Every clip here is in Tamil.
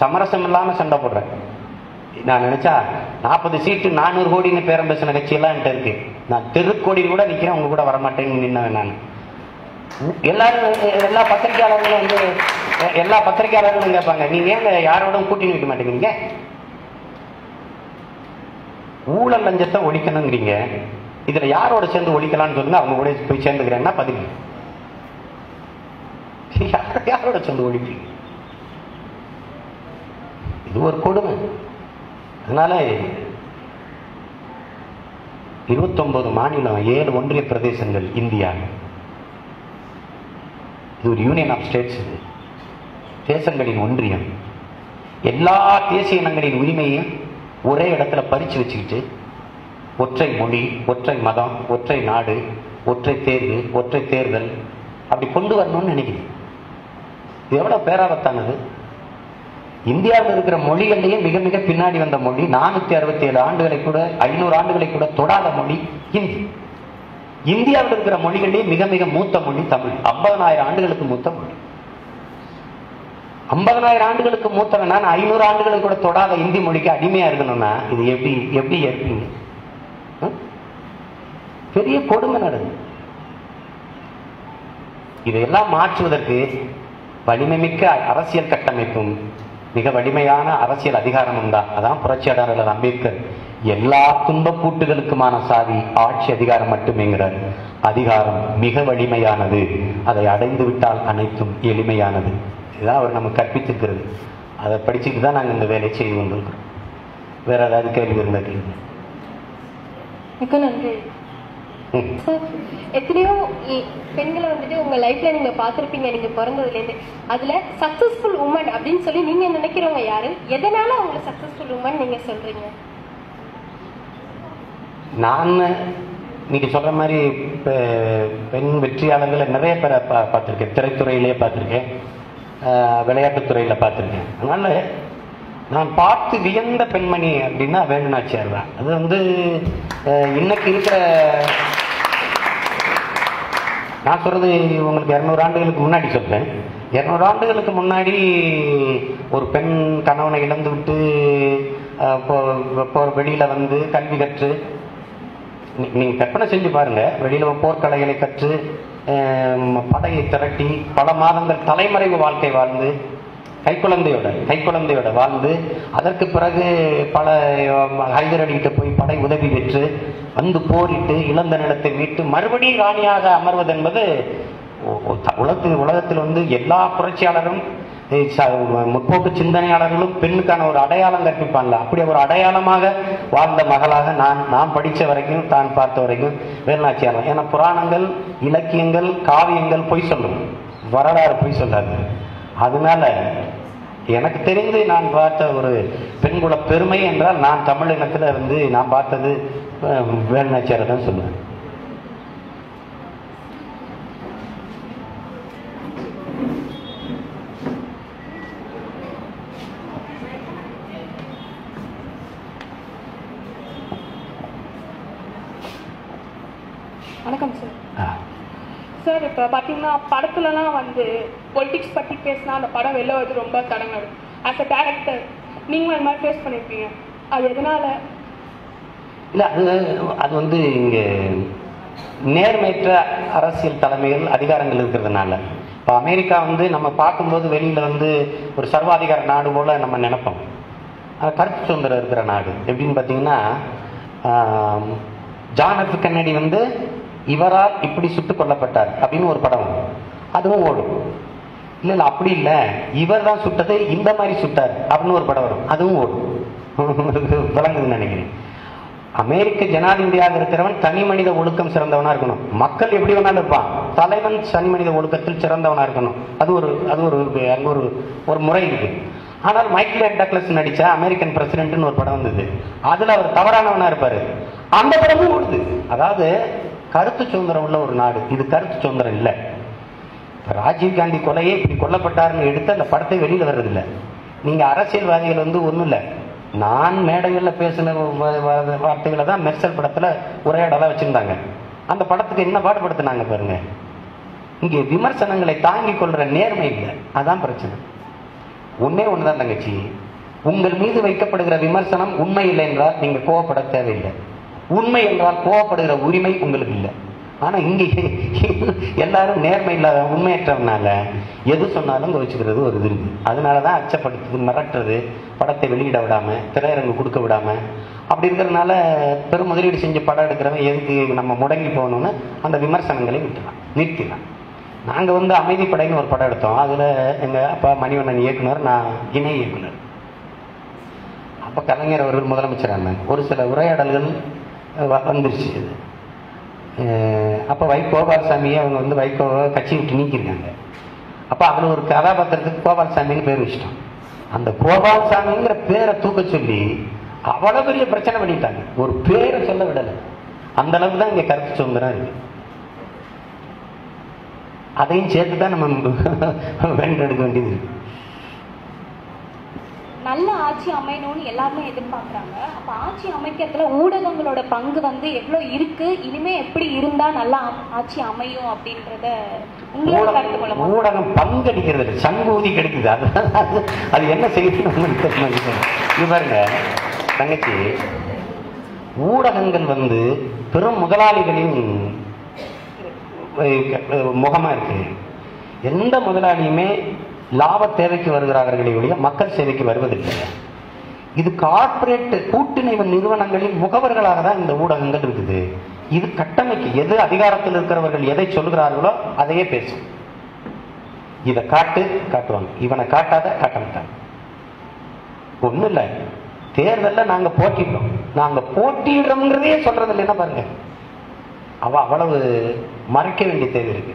சமரசம் இல்லாம சண்டை போடுறேன் நான் நினைச்சா நாற்பது சீட்டு நானூறு கோடின்னு பேரம் பேசின கட்சியெல்லாம் என்கிட்ட இருக்கு நான் தெருக்கோடியில் கூட நிக்கிறேன் உங்க கூட வரமாட்டேன்னு நின்னவன் நான் எல்லாரும் எல்லா பத்திரிகையாளர்களும் வந்து எல்லா பத்திரிகையாளர்களும் கேட்பாங்க நீங்க ஏங்க யாரோடும் கூட்டணி வைக்க மாட்டேங்கிறீங்க ஊழல் லஞ்சத்தை ஒழிக்கணுங்கிறீங்க இதுல யாரோட சேர்ந்து ஒழிக்கலாம்னு சொல்லுங்க அவங்க கூட போய் சேர்ந்துக்கிறேன்னா பதில் யார் யாரோட சேர்ந்து ஒழிப்பீங்க இது ஒரு கொடுமை அதனால இருபத்தொன்பது மாநிலம் ஏழு ஒன்றிய பிரதேசங்கள் இந்தியா இது ஒரு யூனியன் ஆஃப் ஸ்டேட்ஸ் இது தேசங்களின் ஒன்றியம் எல்லா தேசிய இனங்களின் உரிமையும் ஒரே இடத்துல பறிச்சு வச்சுக்கிட்டு ஒற்றை மொழி ஒற்றை மதம் ஒற்றை நாடு ஒற்றை தேர்வு ஒற்றை தேர்தல் அப்படி கொண்டு வரணும்னு நினைக்குது இது எவ்வளவு பேராபத்தானது இந்தியாவில் இருக்கிற மொழிகள்லயே மிக மிக பின்னாடி வந்த மொழி நானூத்தி அறுபத்தி ஏழு ஆண்டுகளை கூட ஐநூறு ஆண்டுகளை கூட தொடாத மொழி ஹிந்தி இந்தியாவில் இருக்கிற மொழிகளிலே மிக மிக மூத்த மொழி தமிழ் ஐம்பதனாயிரம் ஆண்டுகளுக்கு மூத்த மொழி ஐம்பதனாயிரம் ஆண்டுகளுக்கு மூத்தவன் நான் ஐநூறு ஆண்டுகளுக்கு கூட தொடாத இந்தி மொழிக்கு அடிமையா இருக்கணும்னா இது எப்படி எப்படி ஏற்பீங்க ம்? பெரிய கொடுமை நடக்குது இதையெல்லாம் மாற்றுவதற்கு வலிமை மிக்க அரசியல் கட்டமைப்பும் மிக வலிமையான அரசியல் அதிகாரமும் தான் அதான் புரட்சியாளர் அம்பேத்கர் எல்லா துன்பப்பூட்டுகளுக்குமான சாவி ஆட்சி அதிகாரம் மட்டுமேங்கிறார் அதிகாரம் மிக வலிமையானது அதை அடைந்து விட்டால் அனைத்தும் எளிமையானது இதுதான் அவர் நமக்கு கற்பித்திருக்கிறது அதை படிச்சுட்டு தான் நாங்கள் இந்த வேலையை செய்து கொண்டிருக்கிறோம் வேற ஏதாவது கேள்வி இருந்தால் கேள்வி மிக்க நன்றி ம். சார் எத்தனையோ இ- பெண்களை வந்துட்டு உங்க லைஃப்ல நீங்க பார்த்திருப்பீங்க நீங்க பிறந்ததுல இருந்து அதுல சக்சஸ்ஃபுல் உமன் அப்படின்னு சொல்லி நீங்க நினைக்கிறவங்க யாரு எதனால அவங்க சக்சஸ்ஃபுல் உமன் நீங்க சொல்றீங்க நான் நீங்க சொல்ற மாதிரி பெ- பெண் வெற்றியாளர்களை நிறைய பேரை பா- பார்த்திருக்கேன் திரைத்துறையிலேயே பார்த்திருக்கேன் ஆஹ் விளையாட்டுத்துறையில பார்த்திருக்கேன் அதனால நான் பார்த்து வியந்த பெண்மணி அப்படின்னா வேலுநாச்சியார் தான் அது வந்து ஆஹ் இன்னைக்கு இருக்கிற நான் சொல்றது உங்களுக்கு இரநூறு ஆண்டுகளுக்கு முன்னாடி சொல்றேன் இரநூறு ஆண்டுகளுக்கு முன்னாடி ஒரு பெண் கணவனை இழந்து விட்டு ஆஹ் போ- போ- வெளியில வந்து கல்வி கற்று நீ- நீங்க கற்பனை செஞ்சு பாருங்க வெளியில போர்க்கலைகளை கற்று ஆம், படையை திரட்டி பல மாதங்கள் தலைமறைவு வாழ்க்கை வாழ்ந்து கைக்குழந்தையோட கைக்குழந்தையோட வாழ்ந்து அதற்கு பிறகு பல ஆம், ஹைதர் அலிகிட்ட போய் படை உதவி பெற்று வந்து போரிட்டு இழந்த நிலத்தை மீட்டு மறுபடியும் ராணியாக அமர்வது என்பது ஒ- ஒ- த- உலகத்தில் உலகத்தில் வந்து எல்லா புரட்சியாளரும் ஏய், ச- முற்போக்கு சிந்தனையாளர்களும் பெண்ணுக்கான ஒரு அடையாளம் கற்பிப்பான்ல அப்படி ஒரு அடையாளமாக வாழ்ந்த மகளாக நான் நான் படிச்ச வரைக்கும் தான் பார்த்த வரைக்கும் வேலுநாச்சியார் ஏன்னா புராணங்கள் இலக்கியங்கள் காவியங்கள் பொய் சொல்லும் வரலாறு பொய் சொல்லாது அதனால எனக்கு தெரிந்து நான் பார்த்த ஒரு பெண்குல பெருமை என்றால் நான் தமிழ் இனத்துல வந்து நான் பார்த்தது அஹ், வேலுநாச்சியாரை தான் சொல்லுவேன் வணக்கம் சார் ஆ. சார் இப்போ பார்த்தீங்கன்னா படத்துலலாம் வந்து பொலிட்டிக்ஸ் பற்றி பேசினா அந்த படம் வெளில வருது ரொம்ப தடங்கல் ஆஸ் அ டேரக்டர் நீங்களும் அது மாதிரி ஃபேஸ் பண்ணியிருப்பீங்க அது எதனால இல்ல அது அது வந்து இங்க நேர்மையற்ற அரசியல் தலைமைகள் அதிகாரங்கள் இருக்கிறதுனால இப்போ அமெரிக்கா வந்து நம்ம பார்க்கும்போது வெளியில வந்து ஒரு சர்வாதிகார நாடு போல நம்ம நினைப்போம் ஆனா கருத்து சுதந்திரம் இருக்கிற நாடு எப்படின்னு பார்த்தீங்கன்னா ஆம், ஜான் எஃப் கென்னடி வந்து இவரால் இப்படி சுட்டுக் கொல்லப்பட்டார் அப்படின்னு ஒரு படம் வரும். அதுவும் ஓடும் இல்ல இல்ல அப்படி இல்ல இவர் தான் சுட்டது இந்த மாதிரி சுட்டார் அப்படின்னு ஒரு படம் வரும் அதுவும் ஓடும் உங்களுக்கு விளங்குதுன்னு நினைக்கிறேன் அமெரிக்க ஜனாதிபதியாக இருக்கிறவன் தனி மனித ஒழுக்கம் சிறந்தவனா இருக்கணும் மக்கள் எப்படி வேணாலும் இருப்பான் தலைவன் தனி மனித ஒழுக்கத்தில் சிறந்தவனா இருக்கணும் அது ஒரு அது ஒரு அங்க ஒரு ஒரு முறை இருக்கு ஆனால் மைக்கேல் டக்ளஸ் நடிச்ச அமெரிக்கன் பிரசிடென்ட்னு ஒரு படம் வந்தது அதுல அவர் தவறானவனா இருப்பாரு அந்த படமும் ஓடுது அதாவது கருத்து சுதந்திரம் உள்ள ஒரு நாடு இது கருத்து சுதந்திரம் இல்லை இப்ப ராஜீவ் காந்தி கொலையே இப்படி கொல்லப்பட்டாருன்னு எடுத்து அந்த படத்தை வெளியில வர்றதில்ல நீங்க அரசியல்வாதிகள் வந்து ஒண்ணும் இல்ல நான் மேடைகள்ல பேசின வ- வ- வார்த்தைகளை தான் மெர்சல் படத்துல உரையாடலா வச்சிருந்தாங்க அந்த படத்துக்கு என்ன பாடுபடுத்தினாங்க பாருங்க இங்கே விமர்சனங்களை தாங்கிக் கொள்ற நேர்மை இல்லை அதான் பிரச்சனை ஒண்ணே ஒண்ணுதான் தங்கச்சி உங்கள் மீது வைக்கப்படுகிற விமர்சனம் உண்மை இல்லை என்றால் நீங்க கோவப்பட தேவையில்லை உண்மை என்றால் கோவப்படுகிற உரிமை உங்களுக்கு இல்லை ஆனா இங்க எல்லாரும் நேர்மை இல்லாத உண்மையற்றவனால எது சொன்னாலும் கோவிச்சுக்கிறது ஒரு இது இருக்கு அதனாலதான் அச்சப்படுத்துறது மிரட்டுறது படத்தை வெளியிட விடாம திரையரங்கு கொடுக்க விடாம அப்படி இருக்கிறதுனால பெரும் முதலீடு செஞ்சு படம் எடுக்கிறவன் எதுக்கு நம்ம முடங்கி போகணும்னு அந்த விமர்சனங்களை விட்டுறான் நிறுத்திடலாம் நாங்க வந்து அமைதிப்படைன்னு ஒரு படம் எடுத்தோம் அதுல எங்க அப்பா மணிவண்ணன் இயக்குனர் நான் இணை இயக்குனர் அப்ப கலைஞர் அவர்கள் முதலமைச்சராக இருந்தாங்க ஒரு சில உரையாடல்கள் வ- வந்துருச்சு இது அஹ் அப்ப வை கோபால்சாமியை அவங்க வந்து வைகோவை கட்சி விட்டு நீக்கியிருக்காங்க அப்ப அதுல ஒரு கதாபாத்திரத்துக்கு கோபால்சாமின்னு பேர் வச்சிட்டோம் அந்த கோபால்சாமிங்கிற பேரை தூக்க சொல்லி அவ்வளவு பெரிய பிரச்சனை பண்ணிட்டாங்க ஒரு பேரை சொல்ல விடலை அந்த அளவுக்கு தான் இங்க கருத்து சுதந்திரம் இருக்கு அதையும் சேர்த்து தான் நம்ம வென்றெடுக்க வேண்டியது இருக்கு நல்ல ஆட்சி அமையணும்னு எல்லாருமே எதிர்பார்க்கறாங்க அப்ப ஆட்சி அமைக்கிறதுல ஊடகங்களோட பங்கு வந்து எவ்வளவு இருக்கு இனிமே எப்படி இருந்தா நல்லா ஆ- ஆட்சி அமையும் அப்படின்றத உங்களோட கருத்து ஊடகம் மூலமா ஊடகம் பங்கடிக்கிறது இல்லை சங்கூதி கிடைக்குது அது அது- அது என்ன செய்யுதுன்னு உங்களுக்கு தெரியல இது பாருங்க தங்கச்சி ஊடகங்கள் வந்து பெரும் முதலாளிகளின் அஹ், முகமா இருக்கு எந்த முதலாளியுமே லாப தேவைக்கு வருகிறார்களே ஒழிய மக்கள் சேவைக்கு வருவதில்லை இது கார்ப்பரேட் கூட்டுணைவு நிறுவனங்களின் முகவர்களாக தான் இந்த ஊடகங்கள் இருக்குது இது கட்டமைக்கு எது அதிகாரத்தில் இருக்கிறவர்கள் எதை சொல்கிறார்களோ அதையே பேசும் இதை காட்டு காட்டுவாங்க இவனை காட்டாத காட்ட மாட்டாங்க ஒண்ணும் இல்லை தேர்தல்ல நாங்க போட்டிடுறோம் நாங்க போட்டிடுறோம்ங்கிறதே சொல்றது இல்லை என்ன பாருங்க அவ அவ்வளவு மறைக்க வேண்டிய தேவை இருக்கு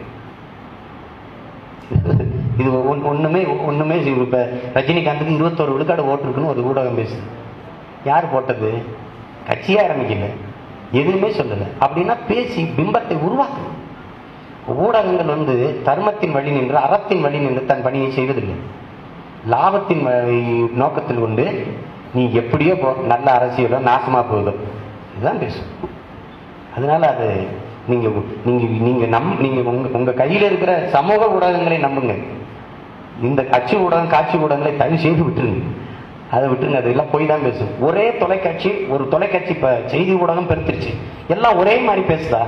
இது ஒன்- ஒண்ணுமே ஒண்ணுமே இப்ப ரஜினிகாந்துக்கு இருபத்தோரு விழுக்காடு ஓட்டு இருக்குன்னு ஒரு ஊடகம் பேசுது யார் போட்டது கட்சியே ஆரம்பிக்கல எதுவுமே சொல்லல அப்படின்னா பேசி பிம்பத்தை உருவாக்கு ஊடகங்கள் வந்து தர்மத்தின் வழி நின்று அறத்தின் வழி நின்று தன் பணியை செய்வதில்லை லாபத்தின் வழி- நோக்கத்தில் கொண்டு நீ எப்படியோ போ நல்ல அரசியலோ நாசமா போகுதோ இதுதான் பேசும் அதனால அது நீங்க நீங்க நீங்க நம் நீங்க உங்க உங்க கையில இருக்கிற சமூக ஊடகங்களை நம்புங்க இந்த கட்சி ஊடகம் காட்சி ஊடகங்களை தயவு செய்து விட்டுருங்க அதை விட்டுருங்க அதெல்லாம் போய் தான் பேசும் ஒரே தொலைக்காட்சி ஒரு தொலைக்காட்சி இப்ப செய்தி ஊடகம் பெருத்துருச்சு எல்லாம் ஒரே மாதிரி பேசுதா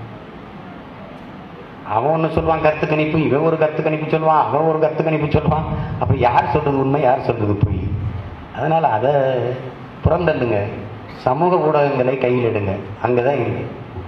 அவன் ஒன்று சொல்லுவான் கருத்து கணிப்பு இவன் ஒரு கருத்து கணிப்பு சொல்லுவான் அவன் ஒரு கருத்து கணிப்பு சொல்லுவான் அப்ப யார் சொல்றது உண்மை யார் சொல்றது பொய் அதனால அதை புறந்தள்ளுங்க சமூக ஊடகங்களை கையில் எடுங்க அங்கதான் இருக்கு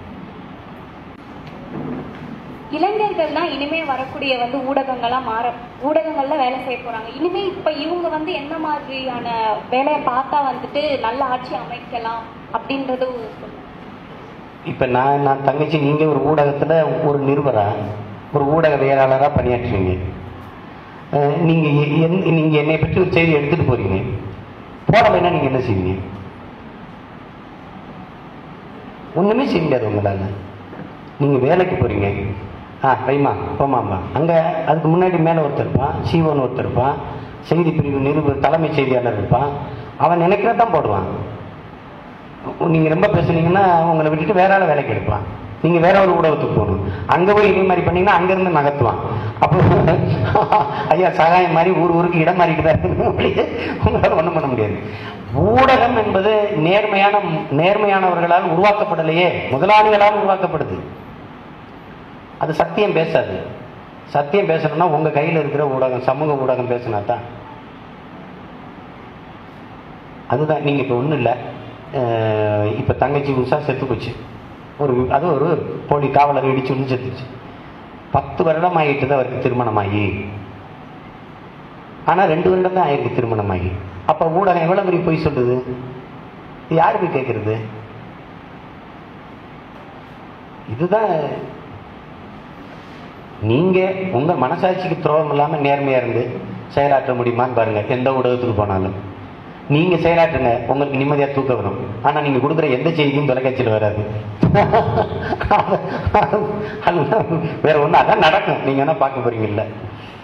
இளைஞர்கள் தான் இனிமே வரக்கூடிய வந்து ஊடகங்களா மாற ஊடகங்கள்ல வேலை செய்ய போறாங்க இனிமே இப்ப இவங்க வந்து என்ன மாதிரியான வேலையை பார்த்தா வந்துட்டு நல்ல ஆட்சி அமைக்கலாம் அப்படின்றது சொல்லுங்க. இப்ப நான் நான் தங்கச்சி நீங்க ஒரு ஊடகத்துல ஒரு நிருபரா ஒரு ஊடகவியலாளரா பணியாற்றுறீங்க அஹ் நீங்க எ- என்- நீங்க என்னை பற்றி ஒரு செய்தி எடுத்துட்டு போறீங்க போடலைன்னா நீங்க என்ன செய்வீங்க ஒண்ணுமே செய்ய முடியாது உங்களால நீங்க வேலைக்கு போறீங்க ஆ வைமா போமாம்மா அங்க அதுக்கு முன்னாடி மேல ஒருத்தர் இருப்பான் சிஓன்னு ஒருத்தர் இருப்பான் செய்தி பிரிவு நிருபர் தலைமை செய்தியாளர் இருப்பான் அவன் நினைக்கிறதான் போடுவான் நீங்க ரொம்ப பேசுனீங்கன்னா உங்களை விட்டுட்டு வேற ஆள வேலைக்கு எடுப்பான் நீங்க வேற ஒரு ஊடகத்துக்கு போகணும் அங்க போய் இதே மாதிரி பண்ணீங்கன்னா அங்க இருந்து நகர்த்துவான் அப்போ ஐயா சகாயம் மாதிரி ஊர் ஊருக்கு இடம் மாறிட்டு தான் இருக்கு அப்படி உங்களால ஒண்ணும் பண்ண முடியாது ஊடகம் என்பது நேர்மையான நேர்மையானவர்களால் உருவாக்கப்படலையே முதலாளிகளால் உருவாக்கப்படுது அது சத்தியம் பேசாது சத்தியம் பேசணும்னா உங்க கையில இருக்கிற ஊடகம் சமூக ஊடகம் பேசினா தான் அதுதான் நீங்க இப்ப ஒண்ணும் இல்ல அஹ் இப்ப தங்கச்சி உஷா செத்து போச்சு ஒரு அது ஒரு போலி காவலர் இடிச்சு ஒன்று செத்துச்சு பத்து வருடம் ஆகிட்டு தான் அவருக்கு திருமணமாகி ஆனா ரெண்டு வருடம் தான் ஆயிருக்கு திருமணமாகி அப்ப ஊடகம் எவ்வளவு பெரிய பொய் சொல்லுது இது யாரு போய் கேட்கறது இதுதான் நீங்க உங்க மனசாட்சிக்கு துரோகம் இல்லாம நேர்மையா இருந்து செயலாற்ற முடியுமான்னு பாருங்க எந்த ஊடகத்துக்கு போனாலும் நீங்க செயலாற்றுங்க உங்களுக்கு நிம்மதியா தூக்கம் வரும் ஆனா நீங்க கொடுக்குற எந்த செய்தியும் தொலைக்காட்சியில் வராது அதுதான் வேற ஒண்ணு அதான் நடக்கும் நீங்க என்ன பார்க்க போறீங்கல்ல